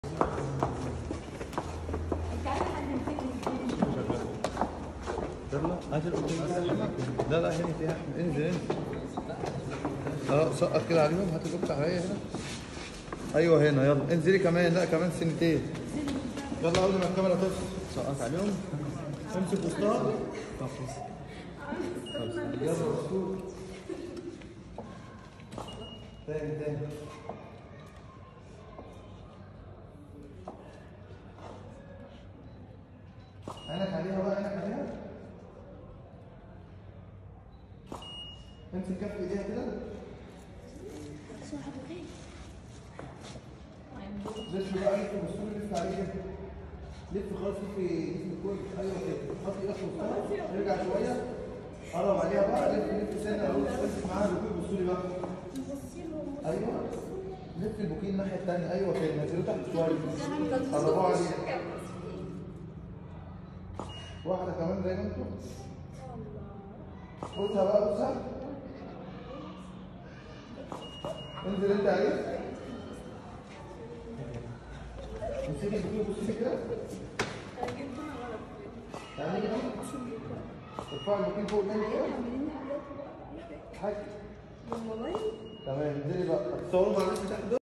يلا هات القطة لا لا هنا يا احمد انزل انزل اه سقط كده عليهم هات القطة عليا هنا ايوه هنا يلا انزلي كمان لا كمان سنتين يلا اول ما الكاميرا تفصل سقط عليهم امسك وسطها يلا رسول تاني تاني عينك عليها بقى عينك عليها امسك كف ايديها كده لف بقى لف بصوا لف عليه كده لف خالص لف جسم الكل ايوه كده حط ايدك في وسطها ارجع شويه قرب عليها بقى لف لف سنه اهو امسك معاها البوكيه بصوا لي بقى ايوه لف البوكيه الناحيه الثانيه ايوه كده نزلوه تحت شويه قربوها عليها واحده كمان زي ما انتوا بصها بقى بصها انزل انت عليه امسكي البوكيه بصي كده تعالي كده ارفعي البوكيه فوق مني كده حاجه تمام انزلي بقى تصوروا مع الناس اللي تحت دول